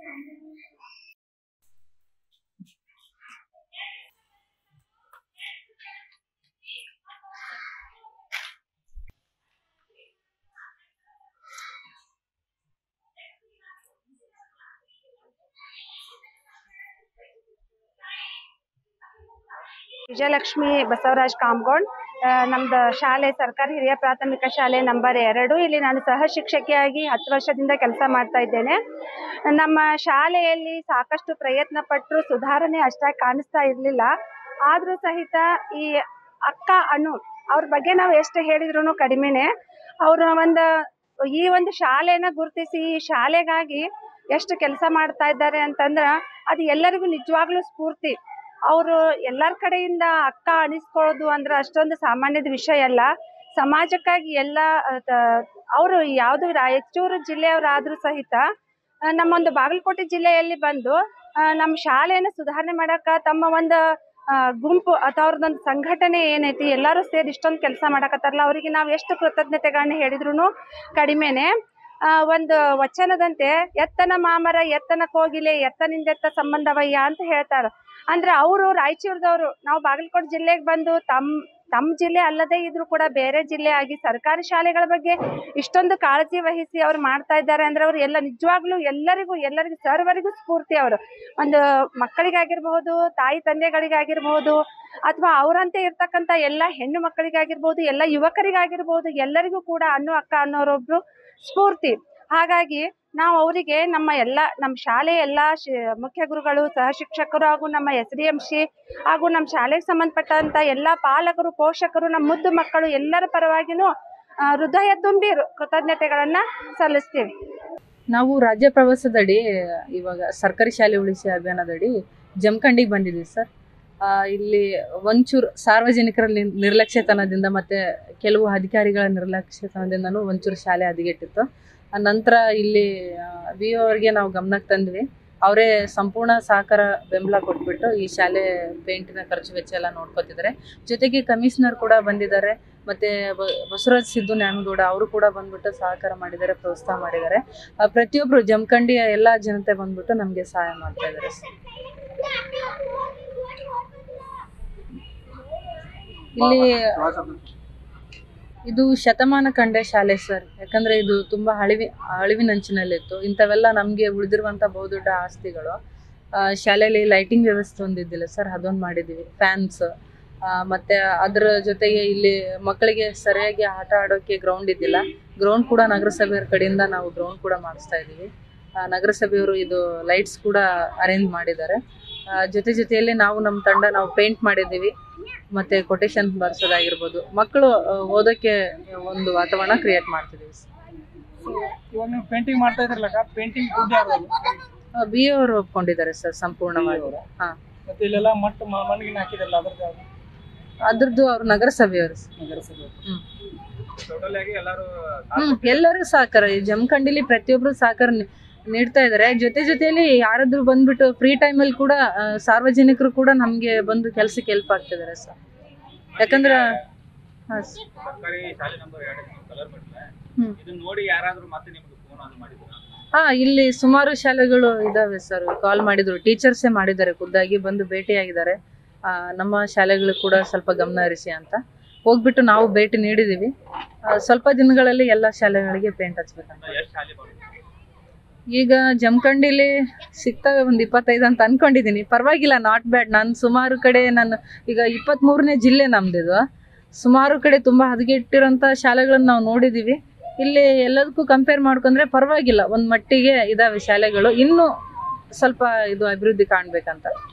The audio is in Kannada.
ವಿಜಯಲಕ್ಷ್ಮಿ ಬಸವರಾಜ್ ಕಾಮ್ಗೋಡ್ ಆ, ನಮ್ದು ಶಾಲೆ ಸರ್ಕಾರಿ ಹಿರಿಯ ಪ್ರಾಥಮಿಕ ಶಾಲೆ ನಂಬರ್ ಎರಡು ಇಲ್ಲಿ ನಾನು ಸಹ ಶಿಕ್ಷಕಿಯಾಗಿ ಹತ್ತು ವರ್ಷದಿಂದ ಕೆಲಸ ಮಾಡ್ತಾ ಇದ್ದೇನೆ ನಮ್ಮ ಶಾಲೆಯಲ್ಲಿ ಸಾಕಷ್ಟು ಪ್ರಯತ್ನ ಪಟ್ಟರು ಸುಧಾರಣೆ ಅಷ್ಟಾಗಿ ಕಾಣಿಸ್ತಾ ಇರಲಿಲ್ಲ ಆದರೂ ಸಹಿತ ಈ ಅಕ್ಕ ಅನು ಅವ್ರ ಬಗ್ಗೆ ನಾವು ಎಷ್ಟು ಹೇಳಿದ್ರು ಕಡಿಮೆನೆ ಅವರು ಒಂದು ಈ ಒಂದು ಶಾಲೆನ ಗುರುತಿಸಿ ಈ ಶಾಲೆಗಾಗಿ ಎಷ್ಟು ಕೆಲಸ ಮಾಡ್ತಾ ಇದ್ದಾರೆ ಅಂತಂದ್ರೆ ಅದು ಎಲ್ಲರಿಗೂ ನಿಜವಾಗ್ಲೂ ಸ್ಫೂರ್ತಿ ಅವರು ಎಲ್ಲರ ಕಡೆಯಿಂದ ಅಕ್ಕ ಅನಿಸ್ಕೊಳ್ಳೋದು ಅಂದ್ರೆ ಅಷ್ಟೊಂದು ಸಾಮಾನ್ಯದ ವಿಷಯ ಅಲ್ಲ ಸಮಾಜಕ್ಕಾಗಿ ಎಲ್ಲ ಅವರು ಯಾವುದು ರಾಯಚೂರು ಜಿಲ್ಲೆಯವರಾದರೂ ಸಹಿತ ಆ, ನಮ್ಮೊಂದು ಬಾಗಲಕೋಟೆ ಜಿಲ್ಲೆಯಲ್ಲಿ ಬಂದು ಆ, ನಮ್ಮ ಶಾಲೆಯನ್ನು ಸುಧಾರಣೆ ಮಾಡಕ್ಕೆ ತಮ್ಮ ಒಂದು ಆ, ಗುಂಪು ಅಥವಾ ಅವ್ರದ್ದೊಂದು ಸಂಘಟನೆ ಏನೈತಿ ಎಲ್ಲರೂ ಸೇರಿ ಇಷ್ಟೊಂದು ಕೆಲಸ ಮಾಡಕತ್ತಾರಲ್ಲ ಅವರಿಗೆ ನಾವು ಎಷ್ಟು ಕೃತಜ್ಞತೆಗಳನ್ನ ಹೇಳಿದ್ರು ಕಡಿಮೆನೆ ಆ, ಒಂದು ವಚನದಂತೆ ಎತ್ತನ ಮಾಮರ ಎತ್ತನ ಕೋಗಿಲೆ ಎತ್ತನಿಂದೆತ್ತ ಸಂಬಂಧವಯ್ಯ ಅಂತ ಹೇಳ್ತಾರೆ ಅಂದ್ರೆ ಅವರು ರಾಯಚೂರದವರು ನಾವು ಬಾಗಲಕೋಟೆ ಜಿಲ್ಲೆಗೆ ಬಂದು ತಮ್ಮ ತಮ್ಮ ಜಿಲ್ಲೆ ಅಲ್ಲದೆ ಇದ್ರೂ ಕೂಡ ಬೇರೆ ಜಿಲ್ಲೆ ಆಗಿ ಸರ್ಕಾರಿ ಶಾಲೆಗಳ ಬಗ್ಗೆ ಇಷ್ಟೊಂದು ಕಾಳಜಿ ವಹಿಸಿ ಅವ್ರು ಮಾಡ್ತಾ ಇದ್ದಾರೆ ಅಂದ್ರೆ ಅವ್ರು ಎಲ್ಲ ನಿಜವಾಗ್ಲೂ ಎಲ್ಲರಿಗೂ ಎಲ್ಲರಿಗೂ ಸರ್ವರಿಗೂ ಸ್ಫೂರ್ತಿ ಅವರು ಒಂದು ಮಕ್ಕಳಿಗಾಗಿರ್ಬಹುದು ತಾಯಿ ತಂದೆಗಳಿಗಾಗಿರ್ಬಹುದು ಅಥವಾ ಅವರಂತೆ ಇರ್ತಕ್ಕಂಥ ಎಲ್ಲ ಹೆಣ್ಣು ಮಕ್ಕಳಿಗಾಗಿರ್ಬೋದು ಎಲ್ಲ ಯುವಕರಿಗಾಗಿರ್ಬೋದು ಎಲ್ಲರಿಗೂ ಕೂಡ ಅನ್ನು ಅಕ್ಕ ಅನ್ನೋರೊಬ್ರು ಸ್ಫೂರ್ತಿ ಹಾಗಾಗಿ ನಾವು ಅವರಿಗೆ ನಮ್ಮ ಎಲ್ಲ ನಮ್ಮ ಶಾಲೆಯ ಎಲ್ಲ ಶಿ ಮುಖ್ಯ ಗುರುಗಳು ಸಹ ಶಿಕ್ಷಕರು ಹಾಗೂ ನಮ್ಮ ಎಸ್ ಡಿ ಎಂ ಸಿ ಹಾಗೂ ನಮ್ಮ ಶಾಲೆಗೆ ಸಂಬಂಧಪಟ್ಟಂಥ ಎಲ್ಲ ಪಾಲಕರು ಪೋಷಕರು ನಮ್ಮ ಮುದ್ದು ಮಕ್ಕಳು ಎಲ್ಲರ ಪರವಾಗಿನೂ ಆ, ಹೃದಯ ತುಂಬಿ ರು- ಕೃತಜ್ಞತೆಗಳನ್ನ ಸಲ್ಲಿಸ್ತೀವಿ ನಾವು ರಾಜ್ಯ ಪ್ರವಾಸದಡಿ ಇವಾಗ ಸರ್ಕಾರಿ ಶಾಲೆ ಉಳಿಸಿ ಅಭಿಯಾನದಡಿ ಜಮಖಂಡಿಗೆ ಬಂದಿದ್ದೀವಿ ಸರ್ ಆ, ಇಲ್ಲಿ ಒಂಚೂರು ಸಾರ್ವಜನಿಕರ ನಿರ್- ನಿರ್ಲಕ್ಷ್ಯತನದಿಂದ ಮತ್ತೆ ಕೆಲವು ಅಧಿಕಾರಿಗಳ ನಿರ್ಲಕ್ಷ್ಯತನದಿಂದನೂ ಒಂಚೂರು ಶಾಲೆ ಹದಗೆಟ್ಟಿತ್ತು ಆ ನಂತರ ಇಲ್ಲಿ ವಿ ಅವ್ರಿಗೆ ನಾವು ಗಮನಕ್ಕೆ ತಂದ್ವಿ ಅವರೇ ಸಂಪೂರ್ಣ ಸಹಕಾರ ಬೆಂಬಲ ಕೊಟ್ಬಿಟ್ಟು ಈ ಶಾಲೆ ಪೇಂಟಿನ ಖರ್ಚು ವೆಚ್ಚ ಎಲ್ಲ ನೋಡ್ಕೊತಿದ್ದಾರೆ ಜೊತೆಗೆ ಕಮಿಷನರ್ ಕೂಡ ಬಂದಿದ್ದಾರೆ ಮತ್ತೆ ಬ- ಬಸವರಾಜ್ ಸಿದ್ದು ನ್ಯಾಮಗೌಡ ಅವರು ಕೂಡ ಬಂದ್ಬಿಟ್ಟು ಸಹಕಾರ ಮಾಡಿದ್ದಾರೆ ಪ್ರೋತ್ಸಾಹ ಮಾಡಿದ್ದಾರೆ ಆ, ಪ್ರತಿಯೊಬ್ರು ಜಮಖಂಡಿಯ ಎಲ್ಲ ಜನತೆ ಬಂದ್ಬಿಟ್ಟು ನಮಗೆ ಸಹಾಯ ಮಾಡ್ತಾ ಇದ್ದಾರೆ ಸರ್ ಇಲ್ಲಿ ಇದು ಶತಮಾನ ಕಂಡೆ ಶಾಲೆ ಸರ್ ಯಾಕಂದ್ರೆ ಇದು ತುಂಬಾ ಹಳಿವಿ ಅಳಿವಿನಂಚಿನಲ್ಲಿತ್ತು ಇಂಥವೆಲ್ಲ ನಮಗೆ ಉಳಿದಿರುವಂತ ಬಹುದೊಡ್ಡ ಆಸ್ತಿಗಳು ಆ, ಶಾಲೆಯಲ್ಲಿ ಲೈಟಿಂಗ್ ವ್ಯವಸ್ಥೆ ಒಂದಿದ್ದಿಲ್ಲ ಸರ್ ಅದೊಂದು ಮಾಡಿದ್ದೀವಿ ಫ್ಯಾನ್ಸ್ ಮತ್ತೆ ಅದ್ರ ಜೊತೆಗೆ ಇಲ್ಲಿ ಮಕ್ಕಳಿಗೆ ಸರಿಯಾಗಿ ಆಟ ಆಡೋಕೆ ಗ್ರೌಂಡ್ ಇದ್ದಿಲ್ಲ ಗ್ರೌಂಡ್ ಕೂಡ ನಗರಸಭೆಯವ್ರ ಕಡೆಯಿಂದ ನಾವು ಗ್ರೌಂಡ್ ಕೂಡ ಮಾಡಿಸ್ತಾ ಇದ್ದೀವಿ ಆ, ನಗರಸಭೆಯವರು ಇದು ಲೈಟ್ಸ್ ಕೂಡ ಅರೇಂಜ್ ಮಾಡಿದ್ದಾರೆ ಆ, ಜೊತೆ ಜೊತೆಯಲ್ಲಿ ನಾವು ನಮ್ಮ ತಂಡ ನಾವು ಪೇಂಟ್ ಮಾಡಿದ್ದೀವಿ ಮತ್ತೆ ಕೊಟೇಶನ್ ಬರ್ಸೋದಾಗಿರ್ಬೋದು ಮಕ್ಕಳು ಆ, ಓದೋಕ್ಕೆ ಒಂದು ವಾತಾವರಣ ಕ್ರಿಯೇಟ್ ಮಾಡ್ತಿದ್ದೀವಿ ಇವಾಗ ನೀವು ಪೇಂಟಿಂಗ್ ಮಾಡ್ತಾ ಇದ್ರಲ್ಲ ಪೇಂಟಿಂಗ್ ದುಡ್ಡು ಯಾವ್ದು ಬಿ ಅವರು ಒಪ್ಕೊಂಡಿದ್ದಾರೆ ಸರ್ ಸಂಪೂರ್ಣವಾಗಿ ಹಾ ಮತ್ತೆ ಇಲ್ಲೆಲ್ಲ ಮಟ್ಟ ಮ- ಮಣ್ಣಿಗೆ ಹಾಕಿದ್ರಲ್ಲ ಅದ್ರದ್ದು ಯಾವ್ದು ಅದ್ರದ್ದು ಅವ್ರು ನಗರಸಭೆಯವರು ಸರ್. ನಗರಸಭೆ ಹ್ಮ್. ಟೋಟಲ್ ಆಗಿ ಎಲ್ಲರೂ ಹ್ಮ್ ಎಲ್ಲರೂ ಸಹಕಾರ ಈ ಜಮಖಂಡಿಲಿ ಪ್ರತಿಯೊಬ್ರು ಸಹಕಾರ ನೀ- ನೀಡ್ತಾ ಇದ್ದಾರೆ ಜೊತೆ ಜೊತೆಯಲ್ಲಿ ಯಾರಾದ್ರೂ ಬಂದ್ಬಿಟ್ಟು ಫ್ರೀ ಟೈಮಲ್ಲಿ ಕೂಡ ಆ, ಸಾರ್ವಜನಿಕರು ಕೂಡ ನಮ್ಗೆ ಬಂದು ಕೆಲ್ಸಕ್ಕೆ ಹೆಲ್ಪ್ ಆಗ್ತಿದ್ದಾರೆ ಸರ್ ಯಾಕಂದ್ರೆ ಹಾ ಸರ್. ಸರ್ಕಾರಿ ಶಾಲೆ ನಂಬರ್ ಎರಡು ಕಲರ್ ಬಿಟ್ರೆ ಹ್ಮ್. ಇದನ್ನ ನೋಡಿ ಯಾರಾದ್ರೂ ಮತ್ತೆ ನಿಮ್ಗೆ ಫೋನ್ ಅದು ಮಾಡಿದ್ರ ಹಾ ಇಲ್ಲಿ ಸುಮಾರು ಶಾಲೆಗಳು ಇದಾವೆ ಸರ್ ಕಾಲ್ ಮಾಡಿದ್ರು ಟೀಚರ್ಸೇ ಮಾಡಿದ್ದಾರೆ ಖುದ್ದಾಗಿ ಬಂದು ಭೇಟಿಯಾಗಿದ್ದಾರೆ ಆ, ನಮ್ಮ ಶಾಲೆಗಳು ಕೂಡ ಸ್ವಲ್ಪ ಗಮನ ಹರಿಸಿ ಅಂತ ಹೋಗ್ಬಿಟ್ಟು ನಾವು ಭೇಟಿ ನೀಡಿದ್ದೀವಿ ಆ, ಸ್ವಲ್ಪ ದಿನಗಳಲ್ಲಿ ಎಲ್ಲ ಶಾಲೆಗಳಿಗೆ ಪೇಂಟ್ ಹಚ್ಬೇಕಂತ ಎಷ್ಟು ಶಾಲೆ ಬರುತ್ತೆ ಈಗ ಜಮಖಂಡಿಲಿ ಸಿಗ್ತವೆ ಒಂದು ಇಪ್ಪತ್ತೈದು ಅಂತ ಅನ್ಕೊಂಡಿದ್ದೀನಿ ಪರವಾಗಿಲ್ಲ ನಾಟ್ ಬ್ಯಾಡ್ ನಾನು ಸುಮಾರು ಕಡೆ ನಾನು ಈಗ ಇಪ್ಪತ್ತ್ಮೂರನೇ ಜಿಲ್ಲೆ ನಮ್ದಿದು ಸುಮಾರು ಕಡೆ ತುಂಬ ಹದಗೆಟ್ಟಿರೋಂಥ ಶಾಲೆಗಳನ್ನ ನಾವು ನೋಡಿದ್ದೀವಿ ಇಲ್ಲಿ ಎಲ್ಲದಕ್ಕೂ ಕಂಪೇರ್ ಮಾಡ್ಕೊಂಡ್ರೆ ಪರವಾಗಿಲ್ಲ ಒಂದು ಮಟ್ಟಿಗೆ ಇದಾವೆ ಶಾಲೆಗಳು ಇನ್ನೂ ಸ್ವಲ್ಪ ಇದು ಅಭಿವೃದ್ಧಿ ಕಾಣ್ಬೇಕಂತ